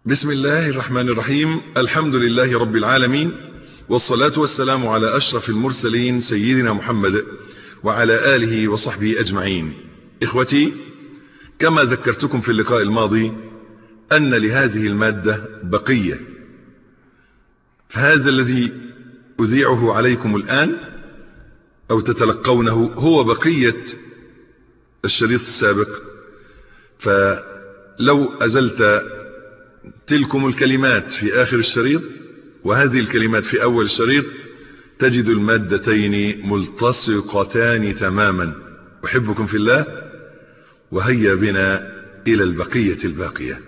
بسم الله الرحمن الرحيم الحمد لله رب العالمين والصلاة والسلام على أشرف المرسلين سيدنا محمد وعلى آله وصحبه أجمعين إخوتي كما ذكرتكم في اللقاء الماضي أن لهذه المادة بقية فهذا الذي أذيعه عليكم الآن أو تتلقونه هو بقية الشريط السابق فلو أزلت تلكم الكلمات في آخر الشريط وهذه الكلمات في أول الشريط تجد المادتين ملتصقتان تماما أحبكم في الله وهيا بنا إلى البقية الباقية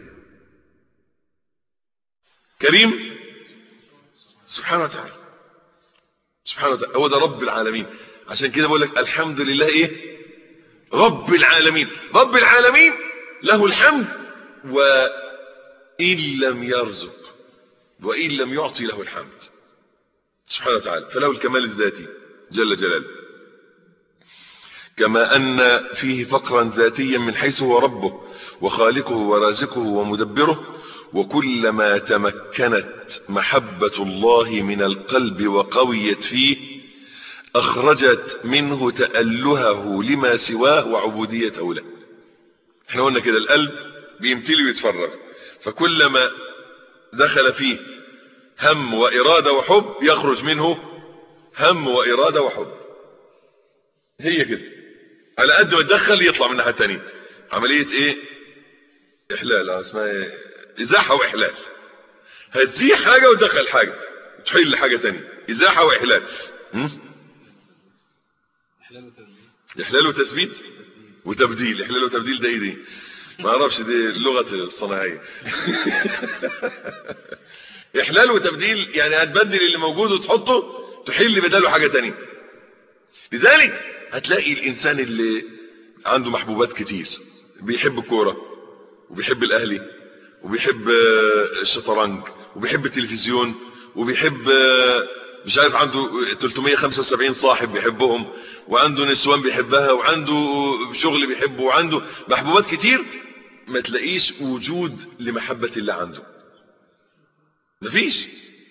كريم سبحانه وتعالى سبحانه وتعالى هو ده رب العالمين عشان كده بقول لك الحمد لله ايه رب العالمين رب العالمين له الحمد وإن لم يرزق وإن لم يعطي له الحمد سبحانه وتعالى فله الكمال الذاتي جل جلاله كما أن فيه فقرا ذاتيا من حيث هو ربه وخالقه ورازقه ومدبره وكلما تمكنت محبة الله من القلب وقويت فيه أخرجت منه تألهه لما سواه وعبوديته له احنا قلنا كده القلب بيمتلي ويتفرغ فكلما دخل فيه هم وإرادة وحب يخرج منه هم وإرادة وحب هي كده على قد ما تدخل يطلع من الناحيه الثانيه عمليه ايه احلال اسمها ايه ازاحه واحلال هتزيح حاجه وتدخل حاجه تحل حاجه ثانيه ازاحه واحلال احلال وتثبيت وتبديل احلال وتبديل ده ايه دي ما اعرفش دي اللغه الصناعيه احلال وتبديل يعني هتبدل اللي موجود وتحطه تحل بداله حاجه ثانيه لذلك هتلاقي الانسان اللي عنده محبوبات كتير بيحب الكوره وبيحب الاهلي وبيحب الشطرنج وبيحب التلفزيون وبيحب مش عارف عنده 375 صاحب بيحبهم وعنده نسوان بيحبها وعنده شغل بيحبه وعنده محبوبات كتير ما تلاقيش وجود لمحبة الله عنده مفيش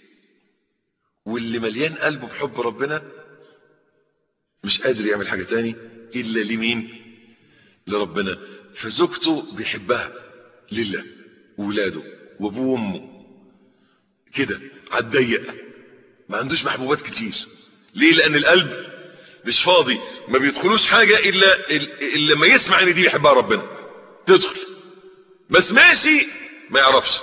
واللي مليان قلبه بحب ربنا مش قادر يعمل حاجة تاني إلا لمين لربنا فزوجته بيحبها لله وولاده وابوه وامه كده عالضيق ما عندوش محبوبات كتير ليه لان القلب مش فاضي ما بيدخلوش حاجة الا, إلا لما يسمع ان دي بيحبها ربنا تدخل بس ماشي ما يعرفش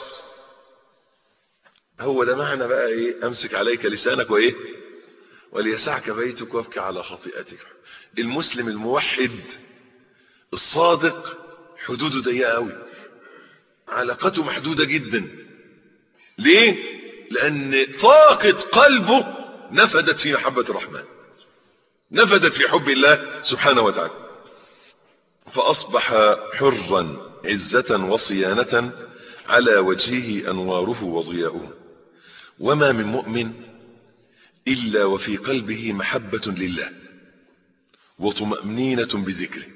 هو ده معنى بقى ايه امسك عليك لسانك وايه وليسعك بيتك وابكي على خطيئتك المسلم الموحد الصادق حدوده ضيقه قوي علاقته محدوده جدا ليه لان طاقه قلبه نفدت في محبه الرحمن نفدت في حب الله سبحانه وتعالى فاصبح حرا عزه وصيانه على وجهه انواره وضياؤه وما من مؤمن إلا وفي قلبه محبة لله وطمأنينة بذكره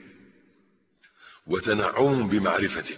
وتنعم بمعرفته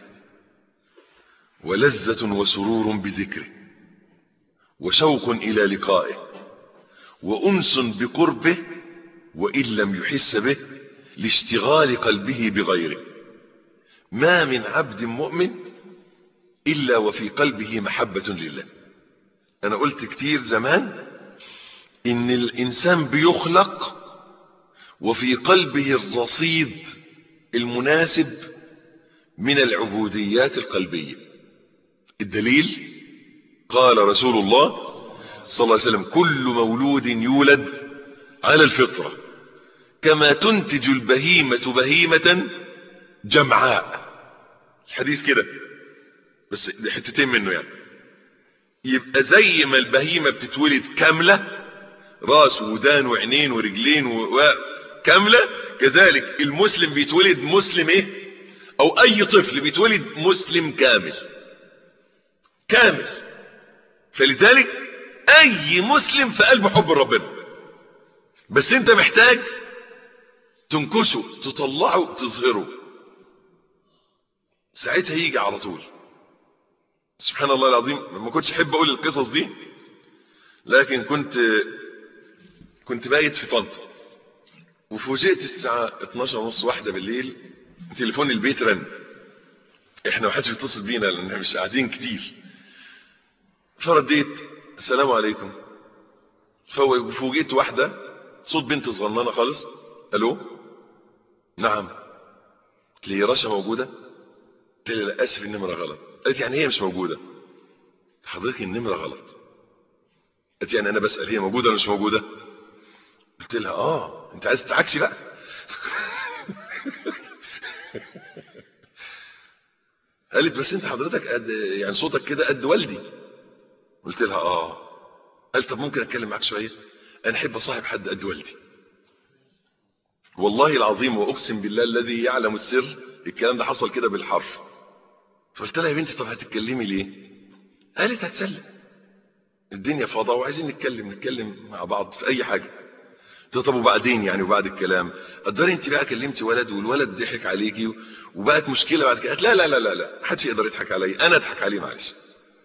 ولذة وسرور بذكره وشوق إلى لقائه وأنس بقربه وإن لم يحس به لاشتغال قلبه بغيره ما من عبد مؤمن إلا وفي قلبه محبة لله أنا قلت كتير زمان ان الانسان بيخلق وفي قلبه الرصيد المناسب من العبوديات القلبية الدليل قال رسول الله صلى الله عليه وسلم كل مولود يولد على الفطرة كما تنتج البهيمة بهيمة جمعاء الحديث كده بس حتتين منه يعني يبقى زي ما البهيمة بتتولد كاملة راس ودان وعينين ورجلين وكاملة كذلك المسلم بيتولد مسلم ايه او اي طفل بيتولد مسلم كامل كامل فلذلك اي مسلم في قلبه حب ربنا بس انت محتاج تنكشه تطلعه تظهره ساعتها يجي على طول سبحان الله العظيم ما كنتش احب اقول القصص دي لكن كنت كنت بايت في طنطا وفوجئت الساعة 12 ونص واحدة بالليل تليفون البيت رن احنا ما حدش بيتصل بينا لان احنا مش قاعدين كتير فرديت السلام عليكم فوجئت واحدة صوت بنت صغننة خالص الو نعم قلت لي رشا موجودة قلت لي لا اسف النمرة غلط قالت يعني هي مش موجودة حضرتك النمرة غلط قالت يعني انا بسأل هي موجودة ولا مش موجودة قلت لها اه انت عايز تعكسي بقى قالت بس انت حضرتك قد يعني صوتك كده قد والدي قلت لها اه قالت طب ممكن اتكلم معاك شويه انا احب اصاحب حد قد والدي والله العظيم واقسم بالله الذي يعلم السر الكلام ده حصل كده بالحرف فقلت لها يا بنتي طب هتتكلمي ليه قالت هتسلم الدنيا فضاء وعايزين نتكلم نتكلم مع بعض في اي حاجه قلت طب وبعدين يعني وبعد الكلام قدري انت بقى كلمتي ولد والولد ضحك عليكي وبقت مشكله بعد كده لا لا لا لا لا محدش يقدر يضحك عليا انا اضحك عليه معلش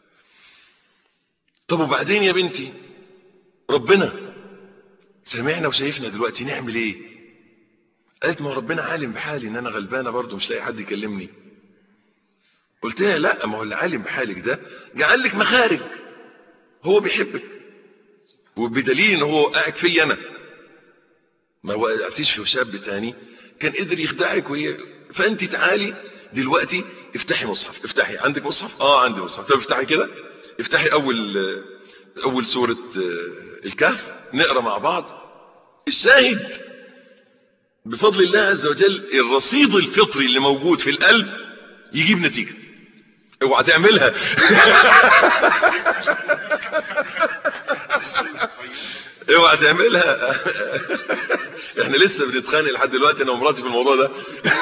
طب وبعدين يا بنتي ربنا سمعنا وشايفنا دلوقتي نعمل ايه قالت ما ربنا عالم بحالي ان انا غلبانه برضه مش لاقي حد يكلمني قلت لها لا ما هو اللي عالم بحالك ده جعل لك مخارج هو بيحبك وبدليل ان هو قاعد فيا انا ما وقعتيش في شاب تاني كان قدر يخدعك وهي فانت تعالي دلوقتي افتحي مصحف افتحي عندك مصحف اه عندي مصحف طب افتحي كده افتحي اول اول سورة الكهف نقرا مع بعض الشاهد بفضل الله عز وجل الرصيد الفطري اللي موجود في القلب يجيب نتيجة اوعى تعملها اوعى تعملها احنا لسه بنتخانق لحد دلوقتي انا ومراتي في الموضوع ده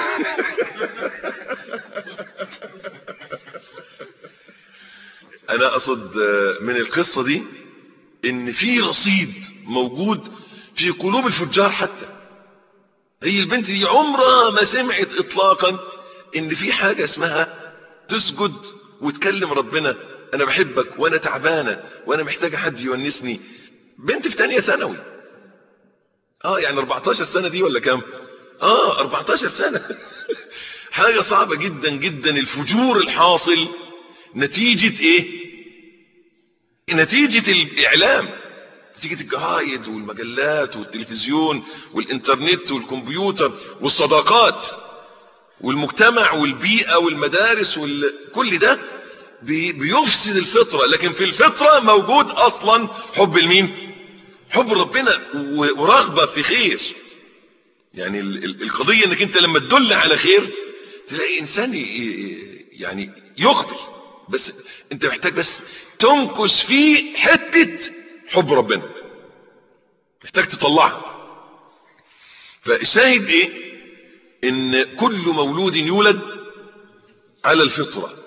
انا اقصد من القصة دي ان في رصيد موجود في قلوب الفجار حتى هي البنت دي عمرها ما سمعت اطلاقا ان في حاجة اسمها تسجد وتكلم ربنا انا بحبك وانا تعبانة وانا محتاجة حد يونسني بنت في تانية ثانوي اه يعني 14 سنة دي ولا كام اه 14 سنة حاجة صعبة جدا جدا الفجور الحاصل نتيجة ايه نتيجة الاعلام نتيجة الجرايد والمجلات والتلفزيون والانترنت والكمبيوتر والصداقات والمجتمع والبيئة والمدارس وكل ده بيفسد الفطرة لكن في الفطرة موجود اصلا حب المين حب ربنا ورغبة في خير يعني القضية انك انت لما تدل على خير تلاقي انسان يعني يقبل بس انت محتاج بس تنكش فيه حتة حب ربنا محتاج تطلعها فالشاهد ايه ان كل مولود يولد على الفطرة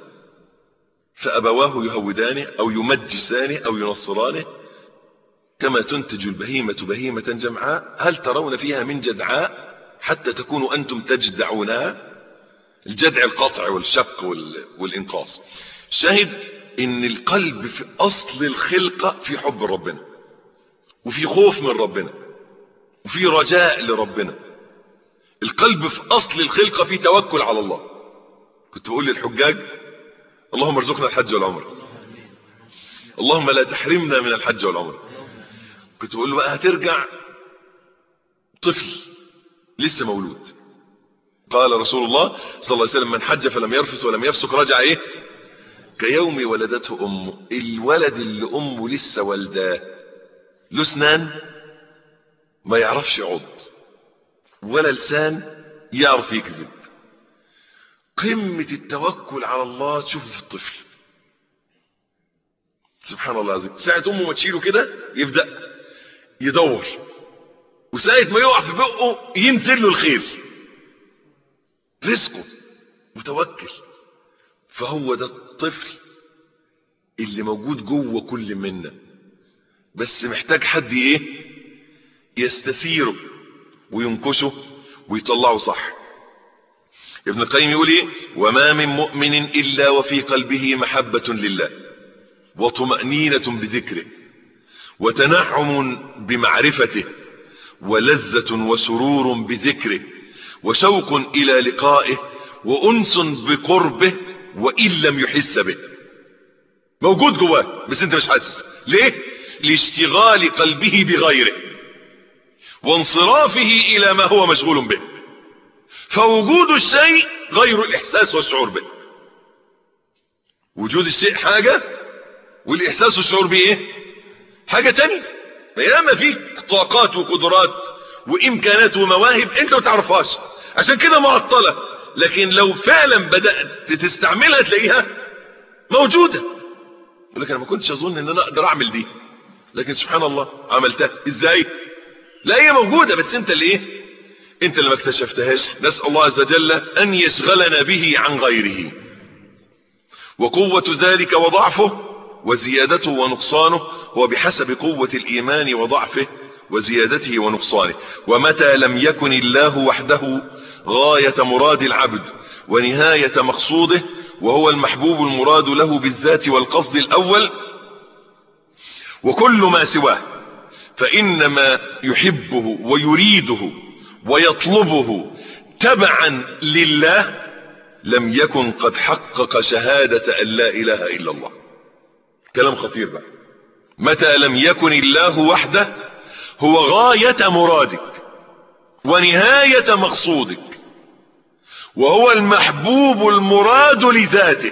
فابواه يهودانه او يمجسانه او ينصرانه كما تنتج البهيمة بهيمة جمعاء هل ترون فيها من جدعاء حتى تكونوا أنتم تجدعونها الجدع القطع والشق والإنقاص شاهد ان القلب في أصل الخلقة في حب ربنا وفي خوف من ربنا وفي رجاء لربنا القلب في أصل الخلقة في توكل على الله كنت بقول للحجاج اللهم ارزقنا الحج والعمر اللهم لا تحرمنا من الحج والعمر كنت بقول له بقى هترجع طفل لسه مولود قال رسول الله صلى الله عليه وسلم من حج فلم يرفث ولم يفسق رجع ايه كيوم ولدته امه الولد اللي امه لسه والداه له اسنان ما يعرفش يعض ولا لسان يعرف يكذب قمة التوكل على الله تشوفه في الطفل سبحان الله العظيم ساعة امه ما تشيله كده يبدأ يدور وساعة ما يقع في بقه ينزل له الخير رزقه متوكل فهو ده الطفل اللي موجود جوه كل منا بس محتاج حد ايه يستثيره وينكشه ويطلعه صح ابن القيم يقول ايه وما من مؤمن الا وفي قلبه محبة لله وطمأنينة بذكره وتنعم بمعرفته ولذة وسرور بذكره وشوق الى لقائه وانس بقربه وان لم يحس به موجود جواه بس انت مش حاسس ليه لاشتغال قلبه بغيره وانصرافه الى ما هو مشغول به فوجود الشيء غير الاحساس والشعور به وجود الشيء حاجة والاحساس والشعور به ايه حاجة تانية فياما فيك طاقات وقدرات وامكانات ومواهب انت ما تعرفهاش عشان كده معطلة لكن لو فعلا بدأت تستعملها تلاقيها موجودة يقول لك انا ما كنتش اظن ان انا اقدر اعمل دي لكن سبحان الله عملتها ازاي لا هي موجودة بس انت اللي ايه انت اللي ما اكتشفتهاش نسأل الله عز وجل ان يشغلنا به عن غيره وقوة ذلك وضعفه وزيادته ونقصانه هو بحسب قوة الايمان وضعفه وزيادته ونقصانه ومتى لم يكن الله وحده غاية مراد العبد ونهاية مقصوده وهو المحبوب المراد له بالذات والقصد الاول وكل ما سواه فانما يحبه ويريده ويطلبه تبعا لله لم يكن قد حقق شهادة ان لا اله الا الله كلام خطير بقى متى لم يكن الله وحده هو غاية مرادك ونهاية مقصودك وهو المحبوب المراد لذاته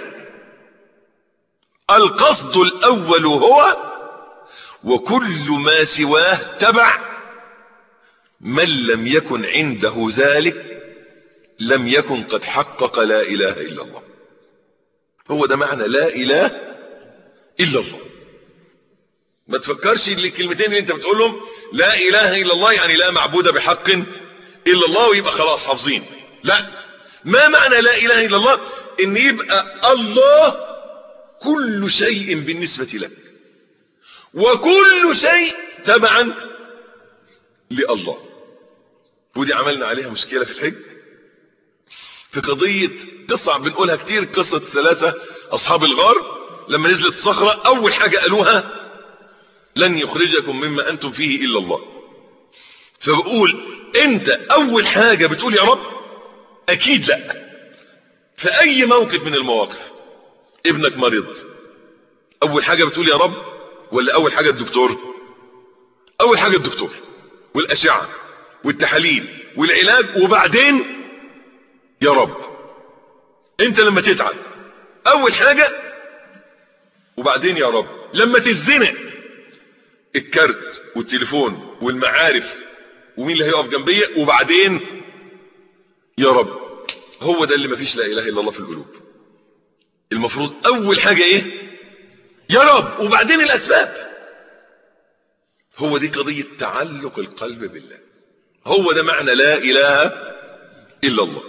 القصد الاول هو وكل ما سواه تبع من لم يكن عنده ذلك لم يكن قد حقق لا اله الا الله هو ده معنى لا اله الا الله ما تفكرش الكلمتين اللي انت بتقولهم لا اله الا الله يعني لا معبود بحق الا الله ويبقى خلاص حافظين لا ما معنى لا اله الا الله ان يبقى الله كل شيء بالنسبة لك وكل شيء تبعا لله ودي عملنا عليها مشكلة في الحج في قضية قصة بنقولها كتير قصة ثلاثة اصحاب الغار لما نزلت الصخرة اول حاجة قالوها لن يخرجكم مما انتم فيه الا الله فبقول انت اول حاجة بتقول يا رب اكيد لا في اي موقف من المواقف ابنك مريض اول حاجة بتقول يا رب ولا اول حاجة الدكتور اول حاجة الدكتور والاشعة والتحاليل والعلاج وبعدين يا رب انت لما تتعب اول حاجة وبعدين يا رب لما تزنق الكارت والتليفون والمعارف ومين اللي هيقف جنبيا وبعدين يا رب هو ده اللي مفيش لا اله الا الله في القلوب المفروض اول حاجة ايه يا رب وبعدين الاسباب هو دي قضية تعلق القلب بالله هو ده معنى لا اله الا الله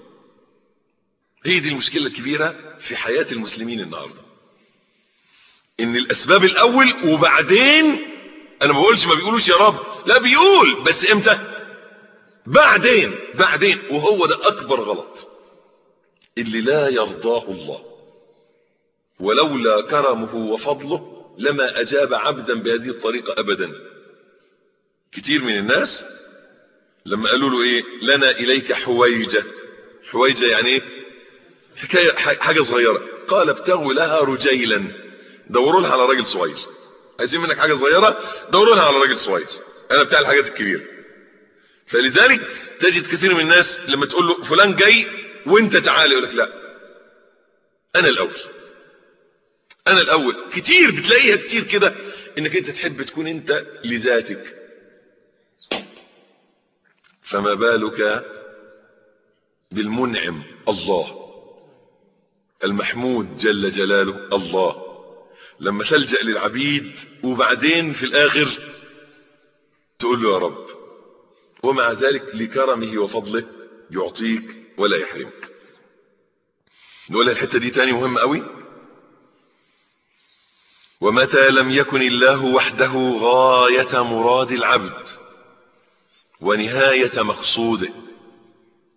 هي دي المشكلة الكبيرة في حياة المسلمين النهاردة ان الاسباب الاول وبعدين انا ما بقولش ما بيقولوش يا رب لا بيقول بس امتى بعدين بعدين وهو ده اكبر غلط اللي لا يرضاه الله ولولا كرمه وفضله لما اجاب عبدا بهذه الطريقة ابدا كتير من الناس لما قالوا له ايه لنا اليك حويجة حويجة يعني ايه حكاية حاجة صغيرة قال ابتغوا لها رجيلا دوروا لها على راجل صغير عايزين منك حاجة صغيرة دوروا لها على راجل صغير انا بتاع الحاجات الكبيرة فلذلك تجد كثير من الناس لما تقول له فلان جاي وانت تعالى يقول لك لا انا الاول انا الاول كتير بتلاقيها كتير كده انك انت تحب تكون انت لذاتك فما بالك بالمنعم الله المحمود جل جلاله الله لما تلجأ للعبيد وبعدين في الاخر تقول له يا رب ومع ذلك لكرمه وفضله يعطيك ولا يحرمك نقول الحتة دي تاني مهمة قوي ومتى لم يكن الله وحده غاية مراد العبد ونهاية مقصوده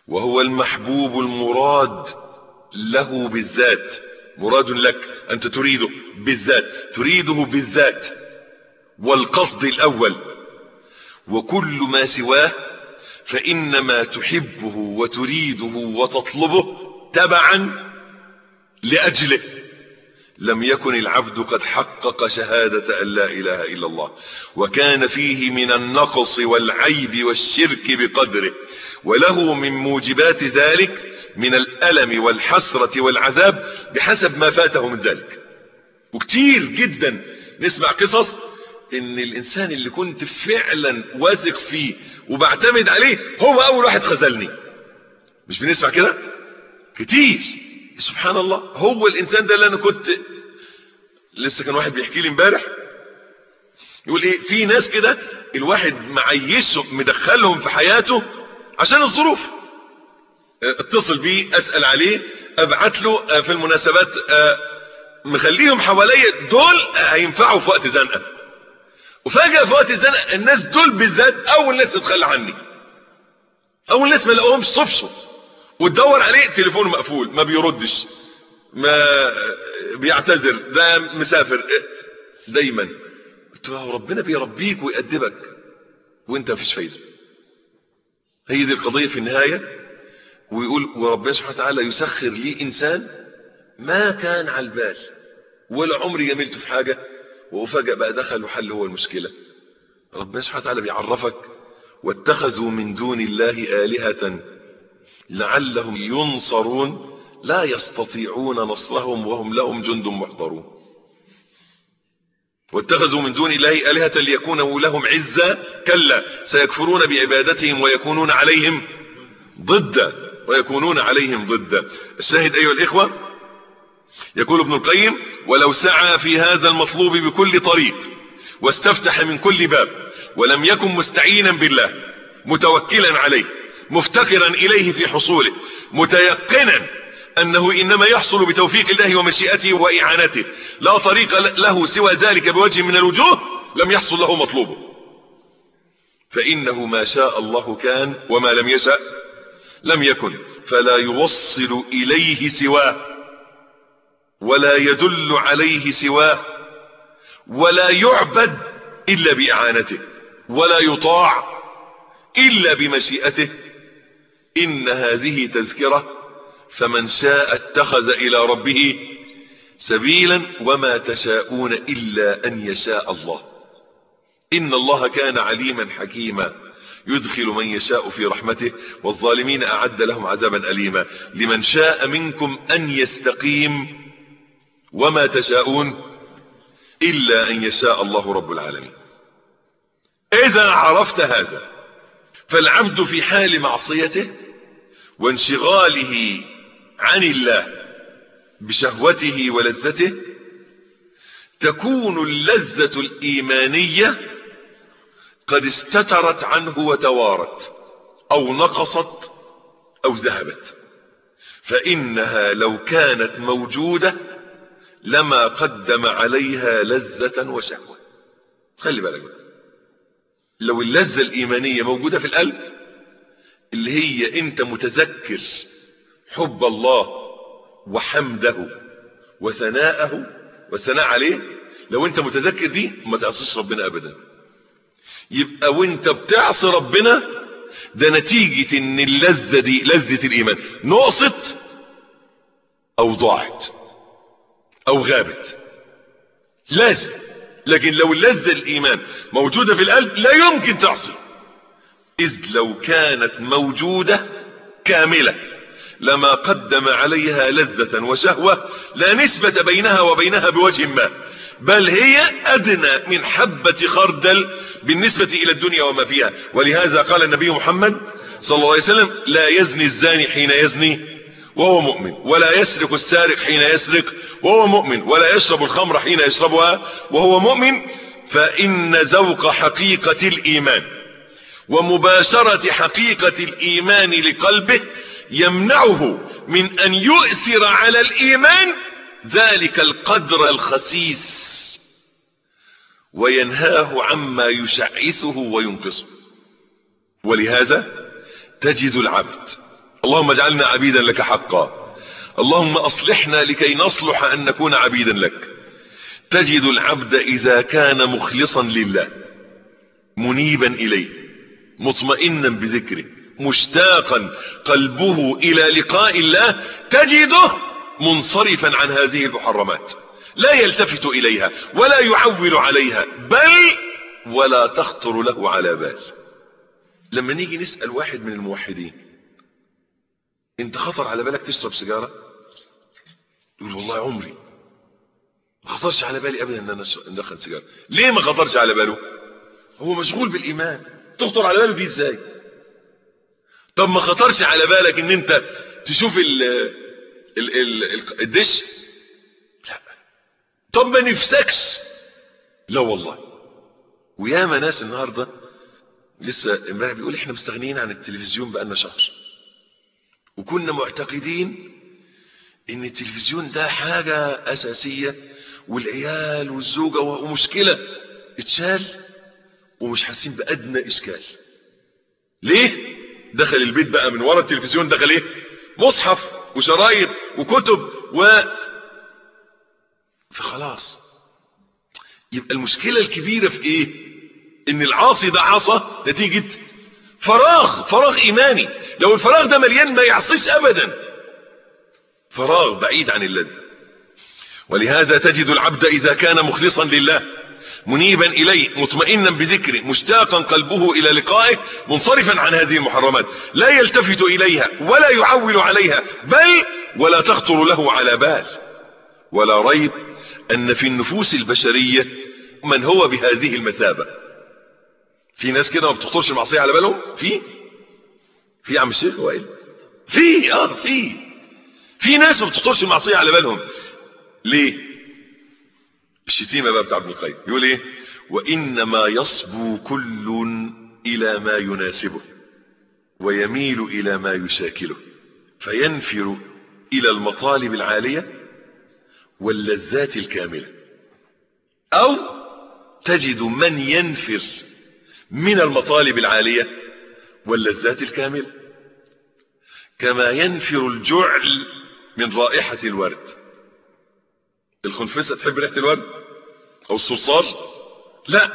وهو المحبوب المراد له بالذات مراد لك أنت تريده بالذات تريده بالذات والقصد الأول وكل ما سواه فإنما تحبه وتريده وتطلبه تبعا لأجله لم يكن العبد قد حقق شهادة أن لا إله إلا الله وكان فيه من النقص والعيب والشرك بقدره وله من موجبات ذلك من الألم والحسرة والعذاب بحسب ما فاته من ذلك وكتير جدا نسمع قصص ان الانسان اللي كنت فعلا واثق فيه وبعتمد عليه هو اول واحد خذلني مش بنسمع كده كتير سبحان الله هو الانسان ده اللي انا كنت لسه كان واحد بيحكي لي امبارح يقول ايه في ناس كده الواحد معيشه مدخلهم في حياته عشان الظروف اتصل بيه اسال عليه ابعت له في المناسبات مخليهم حواليا دول هينفعوا في وقت زنقه وفجاه في وقت الزنقه الناس دول بالذات اول ناس تتخلى عني اول ناس ما لقوهمش صفصوا وتدور عليه تليفونه مقفول ما بيردش ما بيعتذر ده مسافر دايما قلت له ربنا بيربيك ويأدبك وانت مفيش فايده هي دي القضيه في النهايه ويقول وربنا سبحانه وتعالى يسخر لي انسان ما كان على البال ولا عمري جملته في حاجه وفجأة بقى دخل وحل هو المشكله ربنا سبحانه وتعالى بيعرفك واتخذوا من دون الله آلهة لعلهم ينصرون لا يستطيعون نصرهم وهم لهم جند محضرون واتخذوا من دون الله آلهة ليكونوا لهم عزا كلا سيكفرون بعبادتهم ويكونون عليهم ضدا ويكونون عليهم ضدا الشاهد أيها الإخوة يقول ابن القيم ولو سعى في هذا المطلوب بكل طريق واستفتح من كل باب ولم يكن مستعينا بالله متوكلا عليه مفتقرا إليه في حصوله متيقنا أنه إنما يحصل بتوفيق الله ومشيئته وإعانته لا طريق له سوى ذلك بوجه من الوجوه لم يحصل له مطلوبه فإنه ما شاء الله كان وما لم يشأ لم يكن فلا يوصل إليه سواه ولا يدل عليه سواه ولا يعبد إلا بإعانته ولا يطاع إلا بمشيئته إن هذه تذكرة فمن شاء اتخذ إلى ربه سبيلا وما تشاءون إلا أن يشاء الله إن الله كان عليما حكيما يدخل من يشاء في رحمته والظالمين أعد لهم عذابا أليما لمن شاء منكم أن يستقيم وما تشاءون إلا أن يشاء الله رب العالمين إذا عرفت هذا فالعبد في حال معصيته وانشغاله عن الله بشهوته ولذته تكون اللذة الإيمانية قد استترت عنه وتوارت أو نقصت أو ذهبت فإنها لو كانت موجودة لما قدم عليها لذة وشهوة خلي بالك لو اللذة الإيمانية موجودة في القلب اللي هي انت متذكر حب الله وحمده وثناءه والثناء عليه لو انت متذكر دي ما تعصيش ربنا ابدا يبقى وانت بتعصي ربنا ده نتيجة ان اللذة دي لذة الايمان نقصت او ضاعت او غابت لازم لكن لو اللذة الايمان موجودة في القلب لا يمكن تعصي اذ لو كانت موجودة كاملة لما قدم عليها لذة وشهوة لا نسبة بينها وبينها بوجه ما بل هي ادنى من حبة خردل بالنسبة الى الدنيا وما فيها ولهذا قال النبي محمد صلى الله عليه وسلم لا يزني الزاني حين يزني وهو مؤمن ولا يسرق السارق حين يسرق وهو مؤمن ولا يشرب الخمر حين يشربها وهو مؤمن فإن ذوق حقيقة الإيمان ومباشرة حقيقة الإيمان لقلبه يمنعه من أن يؤثر على الإيمان ذلك القدر الخسيس وينهاه عما يشعثه وينقصه ولهذا تجد العبد اللهم اجعلنا عبيدا لك حقا اللهم اصلحنا لكي نصلح ان نكون عبيدا لك تجد العبد اذا كان مخلصا لله منيبا اليه مطمئنا بذكره مشتاقا قلبه الى لقاء الله تجده منصرفا عن هذه المحرمات لا يلتفت اليها ولا يعول عليها بل ولا تخطر له على بال لما نيجي نسأل واحد من الموحدين انت خطر على بالك تشرب سيجارة يقول والله عمري ما خطرش على بالي ابدا ان انا ادخل سيجارة ليه ما خطرش على باله هو مشغول بالايمان تخطر على باله دي ازاي طب ما خطرش على بالك ان انت تشوف ال ال ال الدش لا طب ما نفسكش لا والله وياما ناس النهارده لسه امبارح بيقول احنا مستغنيين عن التلفزيون بقالنا شهر وكنا معتقدين ان التلفزيون ده حاجة اساسية والعيال والزوجة ومشكلة اتشال ومش حاسين بادنى اشكال ليه دخل البيت بقى من ورا التلفزيون دخل ايه مصحف وشرايط وكتب و فخلاص يبقى المشكلة الكبيرة في ايه ان العاصي ده عصى نتيجة فراغ فراغ ايماني لو الفراغ ده مليان ما يعصيش ابدا فراغ بعيد عن اللذة ولهذا تجد العبد اذا كان مخلصا لله منيبا اليه مطمئنا بذكره مشتاقا قلبه الى لقائه منصرفا عن هذه المحرمات لا يلتفت اليها ولا يعول عليها بل ولا تخطر له على بال ولا ريب ان في النفوس البشرية من هو بهذه المثابة في ناس كده ما بتخطرش المعصية على بالهم في في يا عم الشيخ وائل في اه في في ناس ما بتخطرش المعصية على بالهم ليه الشتيمة بقى بتاع ابن القيم يقول ايه وانما يصبو كل الى ما يناسبه ويميل الى ما يشاكله فينفر الى المطالب العالية واللذات الكاملة او تجد من ينفر من المطالب العالية واللذات الكاملة كما ينفر الجعل من رائحة الورد الخنفسة تحب ريحة الورد او الصرصار لا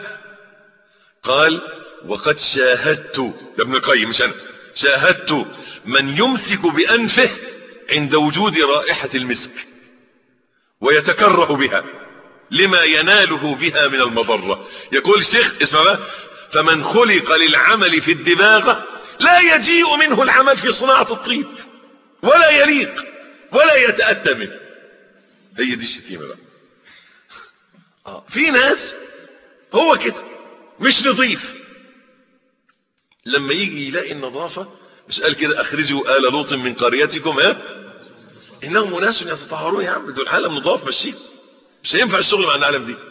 قال وقد شاهدت ده ابن القيم مش انا شاهدت من يمسك بانفه عند وجود رائحة المسك ويتكره بها لما يناله بها من المضرة يقول الشيخ اسمع بقى فمن خلق للعمل في الدماغة لا يجيء منه العمل في صناعة الطيب ولا يليق ولا يتأتى منه هي دي الشتيمة بقى آه. في ناس هو كده مش نظيف لما يجي يلاقي النظافة مش قال كده اخرجوا آل لوط من قريتكم ها انهم اناس يتطهرون يا عم دول عالم نظاف مشيه مش هينفع الشغل مع العالم دي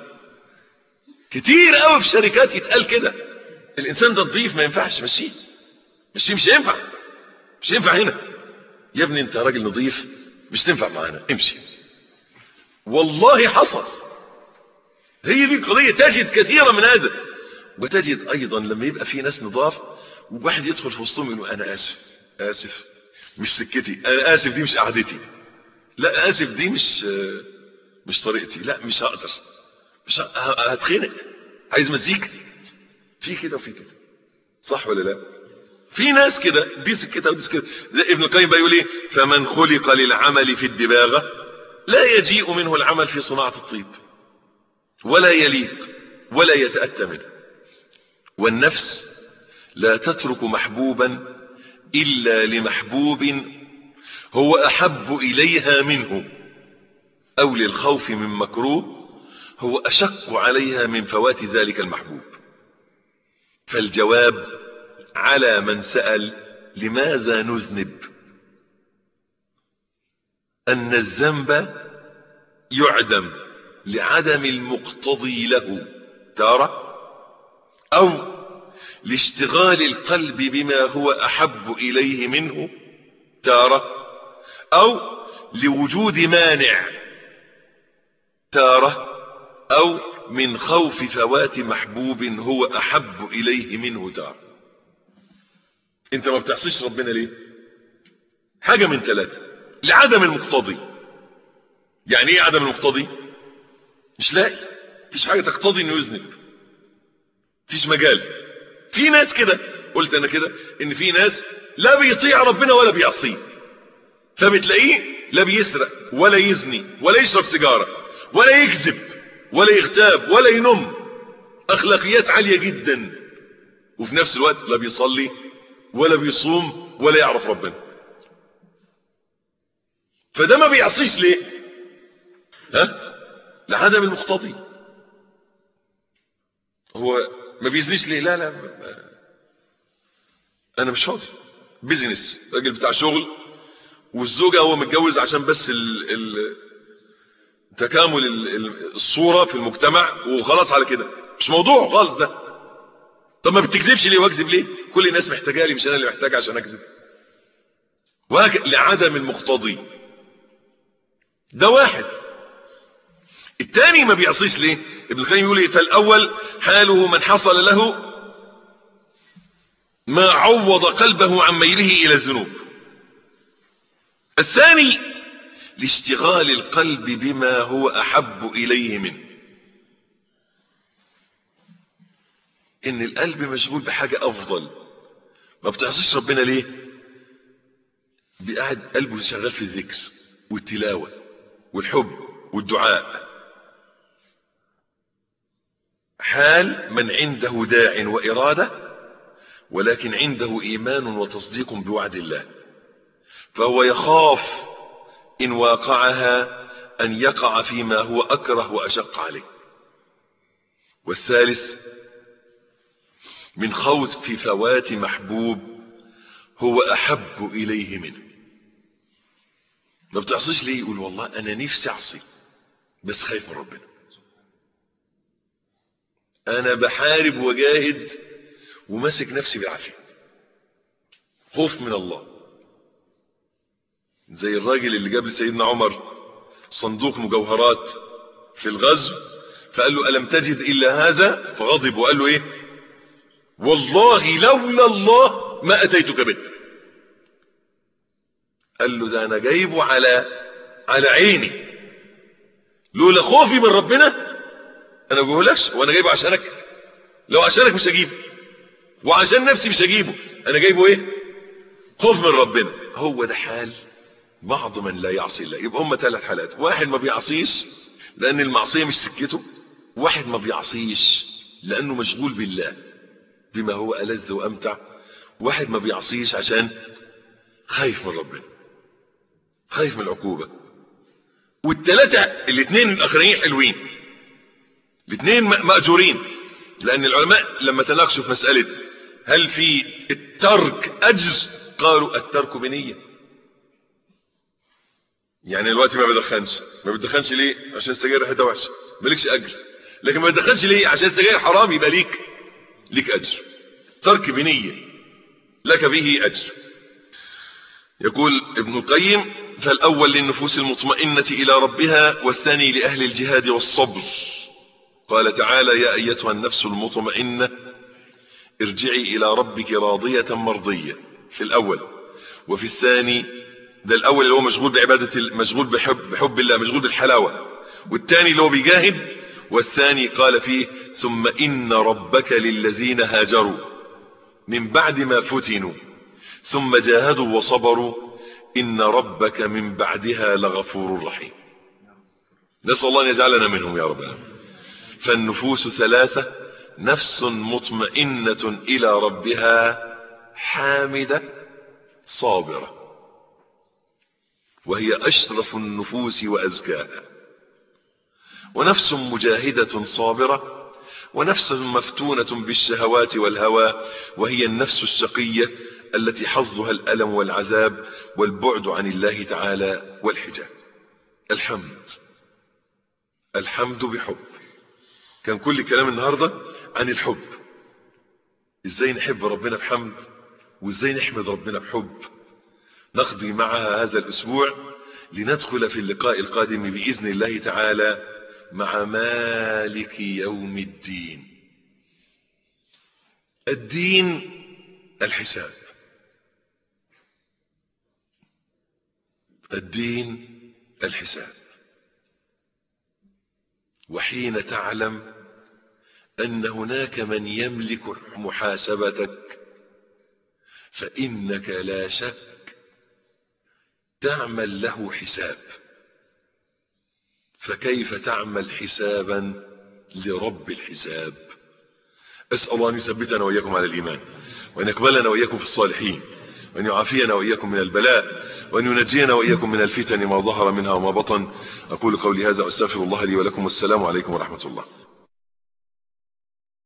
كتير قوي في شركات يتقال كده الانسان ده نظيف ما ينفعش مشيه مشيه مش هينفع مش هينفع هنا يا ابني انت راجل نظيف مش تنفع معانا امشي والله حصل هي دي القضية تجد كثيرا من هذا وتجد ايضا لما يبقى في ناس نضاف وواحد يدخل في وسطهم يقول انا اسف اسف مش سكتي انا اسف دي مش قعدتي لا اسف دي مش مش طريقتي لا مش هقدر مش هتخنق عايز مزيكا في كده وفي كده صح ولا لا في ناس كده دي سكتها ودي سكتها ابن القيم بقى يقول ايه فمن خلق للعمل في الدباغه لا يجيء منه العمل في صناعة الطيب ولا يليق ولا يتأتى منه والنفس لا تترك محبوبا إلا لمحبوب هو أحب إليها منه أو للخوف من مكروه هو أشق عليها من فوات ذلك المحبوب فالجواب على من سأل لماذا نذنب أن الذنب يعدم لعدم المقتضي له تارة أو لاشتغال القلب بما هو أحب إليه منه تارة أو لوجود مانع تارة أو من خوف فوات محبوب هو أحب إليه منه تارة انت ما بتعصيش ربنا ليه حاجة من ثلاثة لعدم المقتضي يعني ايه عدم المقتضي مش لاقي مفيش حاجة تقتضي انه يذنب مفيش مجال في ناس كده قلت انا كده ان في ناس لا بيطيع ربنا ولا بيعصيه فبتلاقيه لا بيسرق ولا يزني ولا يشرب سيجارة ولا يكذب ولا يغتاب ولا ينم اخلاقيات عالية جدا وفي نفس الوقت لا بيصلي ولا بيصوم ولا يعرف ربنا فده ما بيعصيش ليه ها لعدم المقتضي هو ما بيزنيش ليه لا لا انا مش فاضي بيزنس راجل بتاع شغل والزوجة هو متجوز عشان بس ال ال تكامل ال الصورة في المجتمع وخلاص على كده مش موضوع خالص ده طب ما بتكذبش ليه واكذب ليه كل الناس محتاجه لي مش انا اللي محتاج عشان اكذب وهك لعدم المقتضي ده واحد الثاني ما بيعصيش ليه ابن القيم يقول ايه فالاول حاله من حصل له ما عوض قلبه عن ميله الى الذنوب الثاني لاشتغال القلب بما هو احب اليه منه ان القلب مشغول بحاجة افضل ما بتعصيش ربنا ليه بقعد قلبه شغال في الذكر والتلاوة والحب والدعاء حال من عنده داع وإرادة ولكن عنده إيمان وتصديق بوعد الله فهو يخاف إن واقعها أن يقع فيما هو أكره وأشق عليه والثالث من خوف في فوات محبوب هو أحب إليه منه ما بتعصيش ليه يقول والله أنا نفسي أعصي بس خايف من ربنا أنا بحارب وجاهد وماسك نفسي بالعافية خوف من الله زي الراجل اللي جاب لسيدنا عمر صندوق مجوهرات في الغزو فقال له ألم تجد إلا هذا فغضب وقال له إيه والله لولا الله ما أتيتك به قال له ده أنا جايبه على على عيني لولا خوفي من ربنا أنا بقولكش وأنا جايبه عشانك لو عشانك مش هجيبه وعشان نفسي مش هجيبه أنا جايبه إيه خوف من ربنا هو ده حال بعض من لا يعصي الله يبقى هم ثلاث حالات واحد ما بيعصيش لأن المعصية مش سكته واحد ما بيعصيش لأنه مشغول بالله بما هو ألذ وأمتع واحد ما بيعصيش عشان خايف من ربنا خايف من العقوبة والتلاتة الاثنين الآخرين حلوين الاثنين مأجورين لأن العلماء لما تناقشوا في مسألة هل في الترك أجر قالوا الترك بنية يعني الوقت ما بدخنش ما بدخنش ليه عشان السجاير ريحتها وحشه مالكش اجر لكن ما بدخنش ليه عشان السجاير حرام يبقى ليك ليك اجر ترك بنيه لك به اجر يقول ابن القيم فالاول للنفوس المطمئنه الى ربها والثاني لاهل الجهاد والصبر قال تعالى يا ايتها النفس المطمئنه ارجعي الى ربك راضيه مرضيه في الاول وفي الثاني ده الاول اللي هو مشغول بعبادة مشغول بحب, بحب الله مشغول بالحلاوة والثاني اللي هو بيجاهد والثاني قال فيه ثم ان ربك للذين هاجروا من بعد ما فتنوا ثم جاهدوا وصبروا ان ربك من بعدها لغفور رحيم نسأل الله ان يجعلنا منهم يا رب فالنفوس ثلاثة نفس مطمئنة الى ربها حامدة صابرة وهي أشرف النفوس وأزكاها ونفس مجاهدة صابرة ونفس مفتونة بالشهوات والهوى وهي النفس الشقية التي حظها الألم والعذاب والبعد عن الله تعالى والحجاب الحمد الحمد بحب كان كل كلام النهاردة عن الحب ازاي نحب ربنا بحمد وازاي نحمد ربنا بحب نقضي معها هذا الأسبوع لندخل في اللقاء القادم بإذن الله تعالى مع مالك يوم الدين الدين الحساب الدين الحساب وحين تعلم أن هناك من يملك محاسبتك فإنك لا شك تعمل له حساب فكيف تعمل حسابا لرب الحساب أسأل الله أن يثبتنا وإياكم على الإيمان وأن يقبلنا وإياكم في الصالحين وأن يعافينا وإياكم من البلاء وأن ينجينا وإياكم من الفتن ما ظهر منها وما بطن أقول قولي هذا أستغفر الله لي ولكم والسلام عليكم ورحمة الله